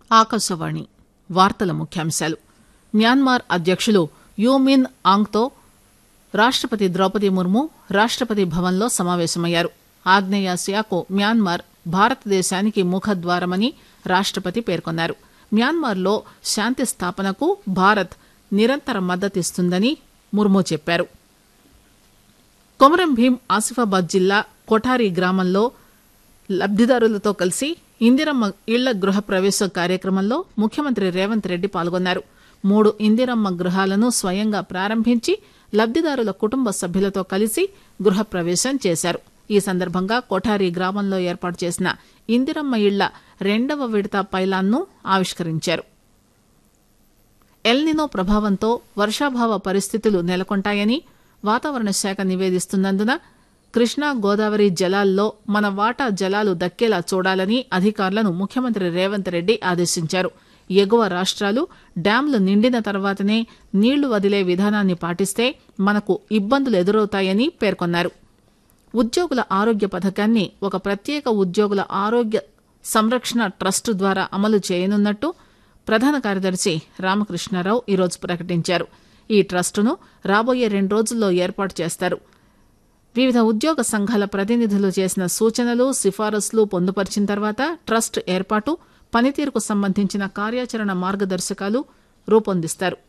ఆకాశవాణి వార్తల ముఖ్యాంశాలు మ్యాన్మార్ అధ్యక్షులు యూమిన్ ఆంగ్తో రాష్టపతి ద్రౌపది ముర్ము రాష్టపతి భవన్లో సమావేశమయ్యారు ఆగ్నేయాసియాకు మ్యాన్మార్ భారతదేశానికి ముఖద్వారమని రాష్టపతి పేర్కొన్నారు మ్యాన్మార్లో శాంతి స్థాపనకు భారత్ నిరంతర మద్దతిస్తుందని ముర్ము చెప్పారు కొమరం భీం ఆసిఫాబాద్ జిల్లా కొఠారి గ్రామంలో లబ్దిదారులతో కలిసి ఇందిరమ్మ ఇళ్ల గృహ ప్రవేశ కార్యక్రమంలో ముఖ్యమంత్రి రేవంత్ రెడ్డి పాల్గొన్నారు మూడు ఇందిరమ్మ గృహాలను స్వయంగా ప్రారంభించి లబ్దిదారుల కుటుంబ సభ్యులతో కలిసి గృహప్రవేశం చేశారు ఈ సందర్భంగా కొఠారి గ్రామంలో ఏర్పాటు చేసిన ఇందిరమ్మ ఇళ్ల రెండవ విడత పైలాన్ను ఆవిష్కరించారు ఎల్నినో ప్రభావంతో వర్షాభావ పరిస్థితులు నెలకొంటాయని వాతావరణ శాఖ నివేదిస్తున్నందున కృష్ణా గోదావరి జలాల్లో మన వాటా జలాలు దక్కేలా చూడాలని అధికారులను ముఖ్యమంత్రి రేవంత్ రెడ్డి ఆదేశించారు ఎగువ రాష్ట్రాలు డ్యాంలు నిండిన తర్వాతనే నీళ్లు వదిలే విధానాన్ని పాటిస్తే మనకు ఇబ్బందులు ఎదురవుతాయని పేర్కొన్నారు ఉద్యోగుల ఆరోగ్య పథకాన్ని ఒక ప్రత్యేక ఉద్యోగుల ఆరోగ్య సంరక్షణ ట్రస్ట్ ద్వారా అమలు చేయనున్నట్టు ప్రధాన కార్యదర్శి రామకృష్ణారావు ఈరోజు ప్రకటించారు ఈ ట్రస్టును రాబోయే రెండు రోజుల్లో ఏర్పాటు చేస్తారు వివిధ ఉద్యోగ సంఘాల ప్రతినిధులు చేసిన సూచనలు సిఫారసులు పొందుపరిచిన తర్వాత ట్రస్ట్ ఏర్పాటు పనితీరుకు సంబంధించిన కార్యాచరణ మార్గదర్శకాలు రూపొందిస్తారు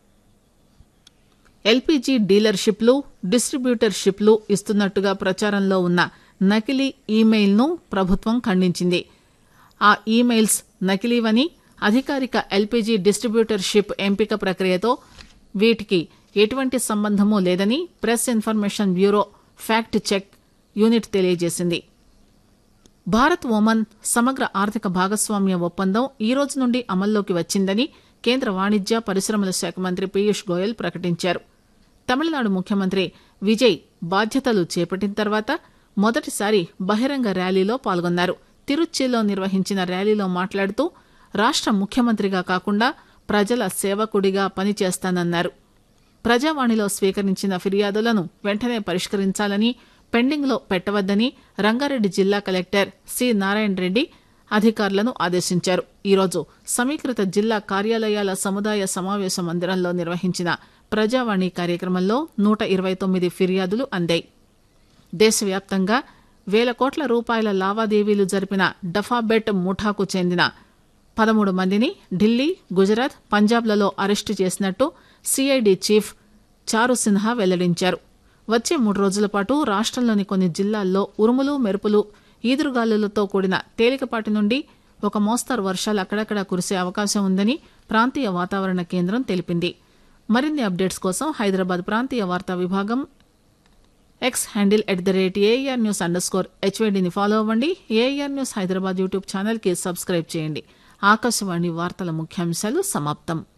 ఎల్పీజీ డీలర్షిప్లు డిస్ట్రిబ్యూటర్షిప్లు ఇస్తున్నట్టుగా ప్రచారంలో ఉన్న నకిలీ ఈమెయిల్ను ప్రభుత్వం ఖండించింది ఆ ఈమెయిల్స్ నకిలీవని అధికారిక ఎల్పీజీ డిస్ట్రిబ్యూటర్షిప్ ఎంపిక ప్రక్రియతో వీటికి ఎటువంటి సంబంధమూ లేదని press information bureau fact check unit తెలియజేసింది భారత్ ఒమన్ సమగ్ర ఆర్థిక భాగస్వామ్య ఒప్పందం ఈ రోజు నుండి అమల్లోకి వచ్చిందని కేంద్ర వాణిజ్య పరిశ్రమల శాఖ మంత్రి పీయూష్ గోయల్ ప్రకటించారు తమిళనాడు ముఖ్యమంత్రి విజయ్ బాధ్యతలు చేపట్టిన తర్వాత మొదటిసారి బహిరంగ ర్యాలీలో పాల్గొన్నారు తిరుచ్చిలో నిర్వహించిన ర్యాలీలో మాట్లాడుతూ రాష్ట ముఖ్యమంత్రిగా కాకుండా ప్రజల సేవకుడిగా పనిచేస్తానన్నారు ప్రజావాణిలో స్వీకరించిన ఫిర్యాదులను వెంటనే పరిష్కరించాలని పెండింగ్లో పెట్టవద్దని రంగారెడ్డి జిల్లా కలెక్టర్ సి నారాయణ రెడ్డి అధికారులను ఆదేశించారు ఈరోజు సమీకృత జిల్లా కార్యాలయాల సముదాయ సమావేశ మందిరంలో నిర్వహించిన ప్రజావాణి కార్యక్రమంలో నూట ఇరవై తొమ్మిది ఫిర్యాదులు అందాయి దేశవ్యాప్తంగా వేల కోట్ల రూపాయల లావాదేవీలు జరిపిన డఫాబెట్ ముఠాకు చెందిన పదమూడు మందిని ఢిల్లీ గుజరాత్ పంజాబ్లలో అరెస్టు చేసినట్టు సిఐడి చీఫ్ చారు సిన్హా వెల్లడించారు వచ్చే మూడు రోజుల పాటు రాష్టంలోని కొన్ని జిల్లాల్లో ఉరుములు మెరుపులు ఈదురుగాలులతో కూడిన తేలికపాటి నుండి ఒక మోస్తరు వర్షాలు అక్కడక్కడ కురిసే అవకాశం ఉందని ప్రాంతీయ వాతావరణ కేంద్రం తెలిపింది మరిన్ని అప్డేట్స్ కోసం హైదరాబాద్ ప్రాంతీయ వార్తా విభాగం X handle at the rate AR news underscore హెచ్వైడిని ఫాలో అవ్వండి ఏఆర్ న్యూస్ హైదరాబాద్ యూట్యూబ్ ఛానల్కి సబ్స్క్రైబ్ చేయండి ఆకాశవాణి వార్తల ముఖ్యాంశాలు సమాప్తం